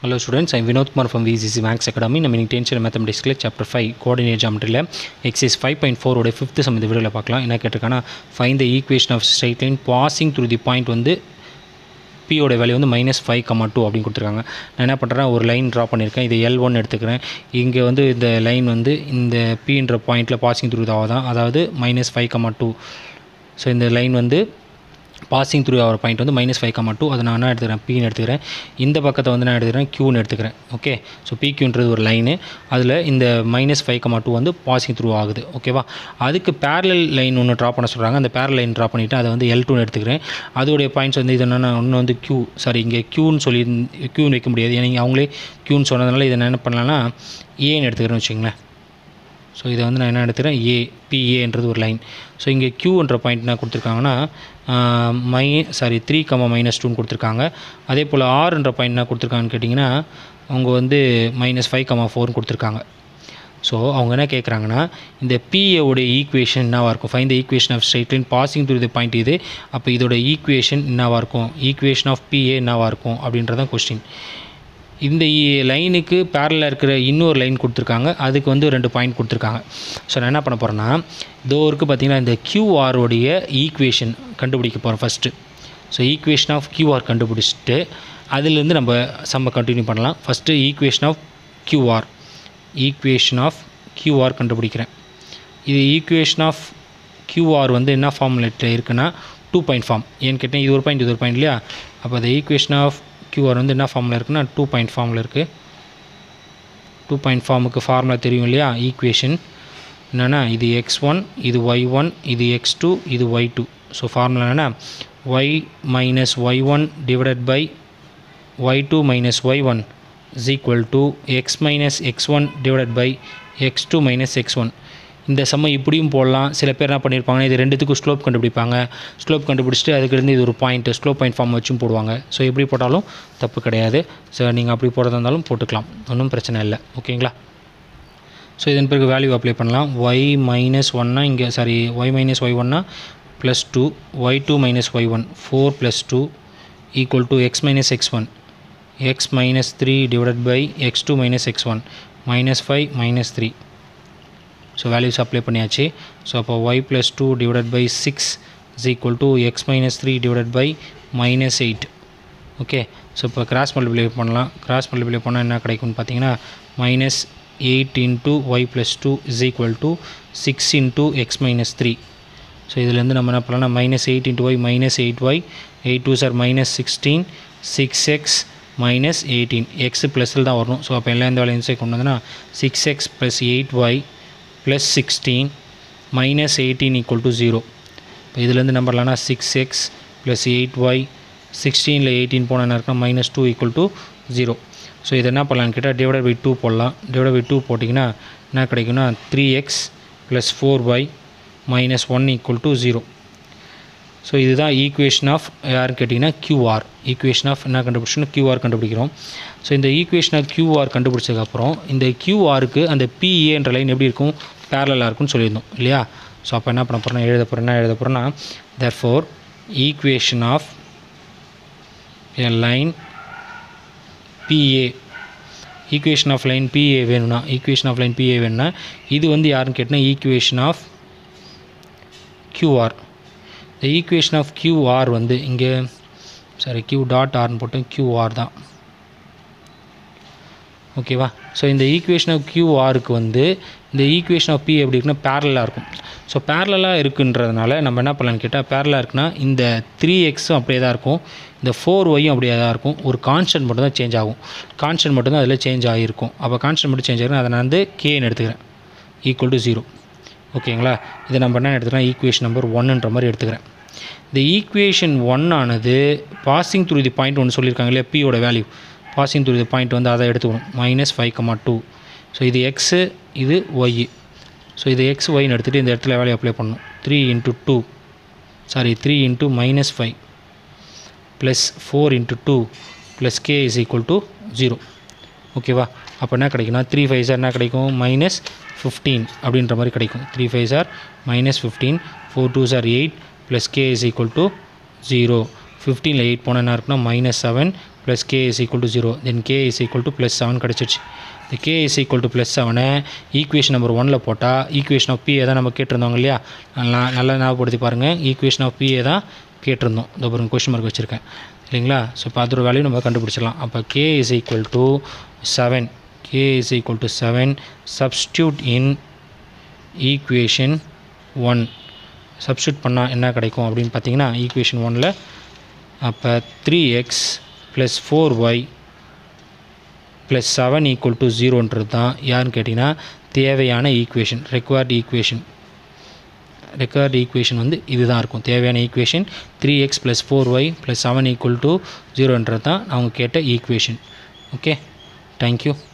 hello students I Vinod Kumar from VCC Max academy நம்ம இன்னைக்கு tenth மேத்தமெட்டிக்ஸில் சாப்டர் ஃபைவ் கோஆர்டினேட் ஜாமெட்ரியில் எக்ஸைஸ் ஃபைவ் பாயிண்ட் ஃபோரோட ஃபிஃப்த் சம் இந்த வீடியோவில் பார்க்கலாம் என்ன கேட்டிருக்காங்கன்னா find the equation of straight line passing through the point வந்து பியோட வேல்யூ வந்து மைனஸ் ஃபைவ் கமா டூ அப்படின்னு கொடுத்துருக்காங்க நான் என்ன பண்ணுறேன் ஒரு லைன் ட்ரா பண்ணியிருக்கேன் இது எல் ஒன் எடுத்துக்கிறேன் இங்கே வந்து இந்த லைன் வந்து இந்த பின்ற பாயிண்ட்டில் பாசிங் த்ரூ தான் அதாவது minus five comma two so இந்த லைன் வந்து பாசிங் த்ரூ ஆகிற பாயிண்ட் வந்து மைனஸ் ஃபைவ் கமா டூ அதை நான் என்ன எடுத்துக்கிறேன் பின்னு எடுத்துக்கிறேன் இந்த பக்கத்தை வந்து நான் எடுத்துக்கிறேன் க்யூன்னு எடுத்துக்கிறேன் ஓகே ஸோ பிக்யூன்றது ஒரு லைனு அதில் இந்த மைனஸ் ஃபைவ் கமா டூ வந்து பாசிங் த்ரூ ஆகுது ஓகேவா அதுக்கு பேரலல் லைன் ஒன்று ட்ரா பண்ண சொல்கிறாங்க அந்த பேரல் லைன் ட்ரா பண்ணிவிட்டு அதை வந்து எல் டூன்னு எடுத்துக்கிறேன் அதோடைய பாயிண்ட்ஸ் வந்து இது என்னென்னா ஒன்று வந்து க்யூ சாரி இங்கே க்யூன்னு சொல்லி க்யூன்னு வைக்க முடியாது ஏன்னா இங்கே அவங்களே க்யூன்னு சொன்னதுனால இதை நான் என்ன பண்ணலாம்னா ஏன்னு எடுத்துக்கிறேன்னு வச்சுங்களேன் ஸோ இதை வந்து நான் என்ன எடுத்துக்கிறேன் ஏ பிஏன்றது ஒரு லைன் ஸோ இங்கே க்யூன்ற பாயிண்ட் என்ன கொடுத்துருக்காங்கன்னா my sorry three comma minus டூன்னு கொடுத்துருக்காங்க அதே போல் ஆறுன்ற பாயிண்ட் என்ன கொடுத்துருக்காங்கன்னு கேட்டிங்கன்னா அவங்க வந்து மைனஸ் ஃபைவ் கமா ஃபோர்னு கொடுத்துருக்காங்க ஸோ அவங்க என்ன கேட்குறாங்கன்னா இந்த பிஏவுடைய ஈக்குவேஷன் என்னவாக இருக்கும் find the equation of straight line passing through the point இது அப்போ இதோட ஈக்குவேஷன் என்னவாக இருக்கும் ஈக்குவேஷன் ஆஃப் பிஏ என்னவாக இருக்கும் அப்படின்றதான் கொஸ்டின் இந்த லைனுக்கு பேரலாக இருக்கிற இன்னொரு லைன் கொடுத்துருக்காங்க அதுக்கு வந்து ரெண்டு பாயிண்ட் கொடுத்துருக்காங்க ஸோ நான் என்ன பண்ண போகிறேன்னா இதோ இருக்குது பார்த்தீங்கன்னா இந்த கியூஆருடைய ஈக்குவேஷன் கண்டுபிடிக்க போகிறோம் first so equation of QR கண்டுபிடிச்சிட்டு அதுலேருந்து நம்ம சம்ம கண்டினியூ பண்ணலாம் first equation of QR equation of QR கண்டுபிடிக்கிறேன் இது ஈக்குவேஷன் ஆஃப் கியூஆர் வந்து என்ன ஃபார்முலேட்டில் இருக்குன்னா டூ பாயிண்ட் ஃபார்ம் ஏன்னு கேட்டேன் இது ஒரு பாயிண்ட் இது ஒரு பாயிண்ட் இல்லையா அப்போ அந்த ஈக்குவேஷன் ஆஃப் கியூஆர் வந்து என்ன ஃபார்மில் இருக்குன்னா டூ பாயிண்ட் ஃபார்மில் இருக்குது டூ பாயிண்ட் ஃபார்முக்கு ஃபார்முலா தெரியும் இல்லையா ஈக்குவேஷன் என்னென்னா இது எக்ஸ் ஒன் இது ஒய் ஒன் இது எக்ஸ் டூ இது ஒய் டூ ஸோ ஃபார்முலா என்னென்னா Y minus Y one divided by Y two minus Y one is equal to X minus X one divided by X two minus X one இந்த சம்மை இப்படியும் போடலாம் சில பேர் என்ன பண்ணியிருப்பாங்க இது ரெண்டுத்துக்கும் ஸ்லோப் கண்டுபிடிப்பாங்க ஸ்லோப் கண்டுபிடிச்சிட்டு அதுக்கு இது ஒரு பாயிண்ட் ஸ்லோப் பாயிண்ட் ஃபார்ம் வச்சும் போடுவாங்க ஸோ எப்படி போட்டாலும் தப்பு கிடையாது ஸோ நீங்கள் அப்படி போடுறதா இருந்தாலும் போட்டுக்கலாம் ஒன்றும் பிரச்சனை இல்லை ஓகேங்களா ஸோ இதன் பிறகு வேல்யூ அப்ளை பண்ணலாம் ஒய் மைனஸ் ஒன்னா இங்கே சாரி ஒய் மைனஸ் ஒய் ஒன்னா plus two Y two minus Y one four plus two equal to X minus X one X minus three divided by X two minus X one minus five minus three so values apply பண்ணியாச்சு so அப்போ Y plus two divided by six is equal to X minus three divided by minus eight okay so இப்போ cross multiply பண்ணலாம் cross multiply பண்ணால் என்ன கிடைக்கும்னு பார்த்தீங்கன்னா minus eight into Y plus two is equal to six into X minus three so இதுலேருந்து நம்ம என்ன பண்ணலாம் minus eight into Y minus eight Y eight two sir minus sixteen six X minus eighteen X ப்ளஸில் தான் வரணும் so அப்போ எல்லா இந்த வேலையும் கொண்டு வந்தோன்னா six X plus eight Y plus sixteen minus eighteen equal to zero இப்போ இதுலேருந்து நம்பர்லாம்னா six X plus eight Y சிக்ஸ்டீனில் எயிட்டீன் போனால் என்ன இருக்குன்னா minus two equal to zero so இது என்ன பண்ணலான்னு கேட்டால் டிவைடட் பை டூ போடலாம் டிவைட் பை டூ போட்டிங்கன்னா என்ன கிடைக்குன்னா three X plus four Y minus one equal to zero so இதுதான் ஈக்குவேஷன் ஆஃப் யாருன்னு கேட்டிங்கன்னா கியூஆர் ஈக்குவேஷன் ஆஃப் என்ன கண்டுபிடிச்சோன்னா கியூஆர் கண்டுபிடிக்கிறோம் ஸோ இந்த ஈக்குவேஷன் ஆஃப் கியூஆர் கண்டுபிடிச்சதுக்கப்புறம் இந்த கியூஆருக்கு அந்த பிஏன்ற லைன் எப்படி இருக்கும் பேரலாக இருக்கும்னு சொல்லியிருந்தோம் இல்லையா ஸோ அப்போ என்ன பண்ண போகிறோம்னா எழுத போகிறேன் என்ன எழுத போகிறேன்னா therefore equation of a line PA equation of line PA வேணும்னா ஈக்குவேஷன் ஆஃப் லைன் பிஏ வேணும்னா இது வந்து யாருன்னு கேட்டால் ஈக்குவேஷன் ஆஃப் கியூஆர் இந்த ஈக்குவேஷன் ஆஃப் கியூஆர் வந்து இங்கே சாரி கியூ டாட் ஆர்னு போட்டு கியூஆர் தான் ஓகேவா ஸோ இந்த ஈக்குவேஷன் ஆஃப் கியூஆருக்கு வந்து இந்த ஈக்குவேஷன் ஆஃப் பி எப்படி இருக்குன்னா பேரலாக இருக்கும் ஸோ பேரலாக இருக்குன்றதுனால நம்ம என்ன பண்ணலான்னு கேட்டால் பேரலாக இருக்குன்னா இந்த த்ரீ எக்ஸும் அப்படியே தான் இருக்கும் இந்த ஃபோர் ஒய்யும் அப்படியே தான் இருக்கும் ஒரு கான்ஸ்டன்ட் மட்டும் தான் சேஞ்ச் ஆகும் கான்ஸ்டன்ட் மட்டும் தான் அதில் சேஞ்ச் ஆகிருக்கும் அப்போ கான்ஸ்டன்ட் மட்டும் சேஞ்ச் ஆகிருக்கும் அதை நான் வந்து கேன்னு எடுத்துக்கிறேன் ஈக்குவல் டு ஜீரோ ஓகேங்களா இதை நம்ம என்ன எடுத்துக்கலாம் ஈக்குவேஷன் நம்பர் ஒன்னுன்ற மாதிரி எடுத்துக்கிறேன் இந்த ஈக்குவேஷன் ஒன் ஆனது பாசிங் த்ரூ தி பாயிண்ட் ஒன்று சொல்லியிருக்காங்க இல்லையா பியோட value passing through the point வந்து அதை எடுத்துக்கணும் minus five comma two so இது எக்ஸு இது ஒய் ஸோ இது எக்ஸ் ஒய்னு எடுத்துகிட்டு இந்த இடத்துல வேல்யூ அப்ளை பண்ணணும் three into two sorry three into minus five plus four into two plus K is equal to zero ஓகேவா அப்போ என்ன கிடைக்குன்னா த்ரீ ஃபைவ் சார் என்ன கிடைக்கும் மைனஸ் ஃபிஃப்டீன் அப்படின்ற மாதிரி கிடைக்கும் three five sir minus fifteen four two sir eight plus K is equal to zero ஃபிஃப்டீனில் எயிட் போனால் என்ன இருக்குன்னா minus seven plus K is equal to zero then K is equal to plus seven கிடச்சிருச்சு இந்த K is equal to plus செவனை equation number ஒனில் போட்டால் equation of BA தான் நம்ம கேட்டிருந்தோங்க இல்லையா நல்லா நல்லா ஞாபகப்படுத்தி பாருங்கள் ஈக்குவேஷன் ஆஃப் பிஏ தான் கேட்டிருந்தோம் இந்த ஒரு கொஷின் மார்க் வச்சுருக்கேன் இல்லைங்களா ஸோ இப்போ அதோட வேல்யூ நம்ம கண்டுபிடிச்சிடலாம் அப்போ K is equal to seven K is equal to seven substitute in equation one substitute பண்ணால் என்ன கிடைக்கும் அப்படின்னு பார்த்தீங்கன்னா ஈக்குவேஷன் ஒனில் அப்போ three X plus four Y plus seven equal to ஜீரோன்றது தான் யாருன்னு கேட்டிங்கன்னா தேவையான equation required equation required equation வந்து இதுதான் இருக்கும் தேவையான equation three X plus four Y plus seven equal to ஜீரோன்றது தான் அவங்க கேட்ட ஈக்குவேஷன் ஓகே தேங்க்யூ